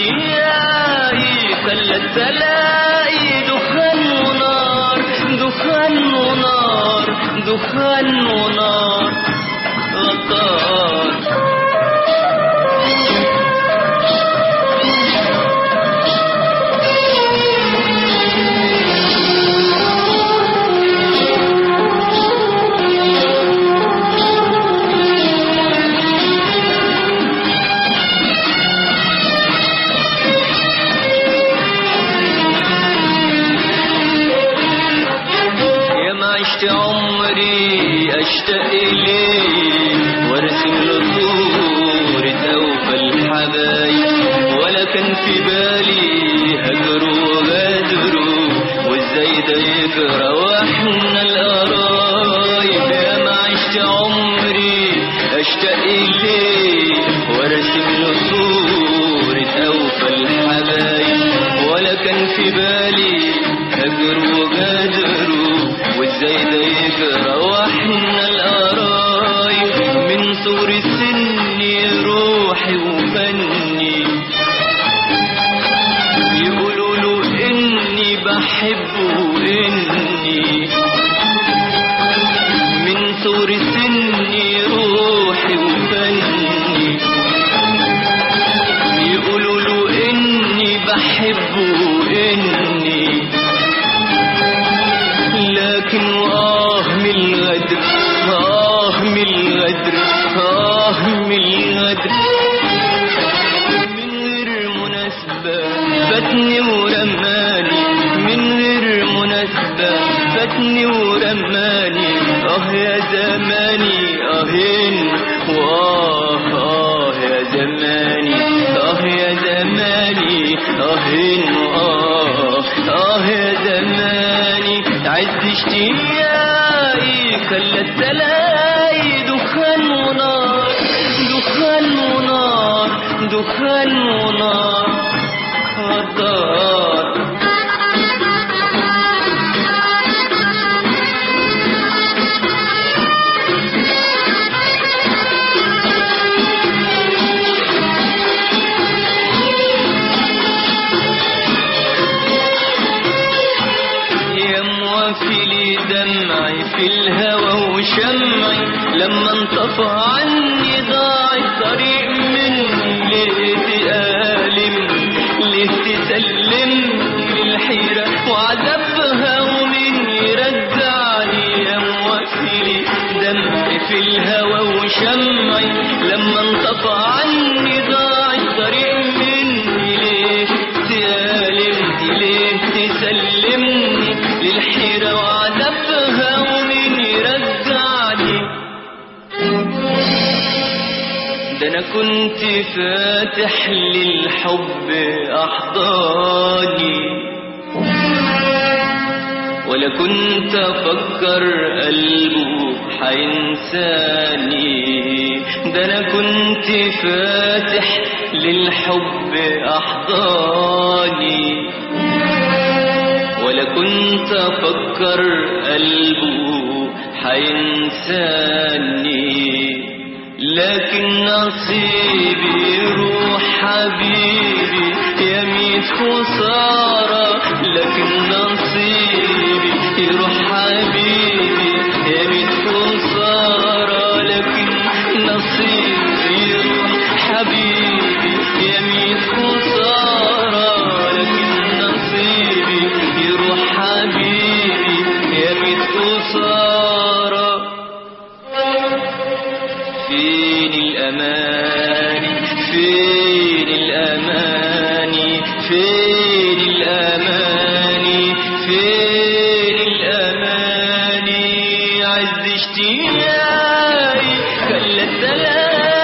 اشتياقي خلت تلاقي دخان ونار دخان ونار دخان ونار غطار يا ما عشت عمري اشتاق اليه وارسم له صورة اوفى الحبايب ولا كان في بالي هجره وغدره وازاي ده يجرى واحنا القرايب يا ما عشت عمري اشتاق اليه وارسم له صورة اوفى الحبايب ولا كان في بالي هجر وغدر وازاي ده يجرى واحنا القرايب من صغر السن روحي وفني يقولوا له اني بحبه اني من صغر السن روحي وفني يقولوا له اني بحبه اني لكن آه من الغدر آه من الغدر آه من الغدر من غير مناسبة فاتني ورماني من غير مناسبة فاتني ورماني آه يا زماني آهين وآه آه يا زماني آه يا زماني آهين وآه آه يا زماني عز اشتياقي خلت تلاقي دخان ونار دخان ونار دخان ونار غدار يا موافلي دمعي في الهوى وشمعي لما انطفى عني ضاع الطريق مني ليه تألمني ليه تسلمني للحيرة وعذابها ومين يرجعني يا موافلي دمعي في الهوى وشمعي لما انطفى عني ضاع الطريق مني ليه تألمني ليه تسلمني للحيرة وعذابها ومين يرجعني ده انا كنت فاتح للحب احضاني ولا كنت افكر قلبه حينساني ده انا كنت فاتح للحب احضاني ولا كنت افكر قلبه حينساني لكن نصيبي روح حبيبي يا ميت خسارة لكن نصيبي يروح حبيبي يا ميت خسارة لكن نصيبي يروح حبيبي يا ميت خسارة لكن نصيبي يروح حبيبي يا ميت خسارة فين الأماني فين الأماني فين الأماني فين الأماني عز اشتياقي خلت تلاقي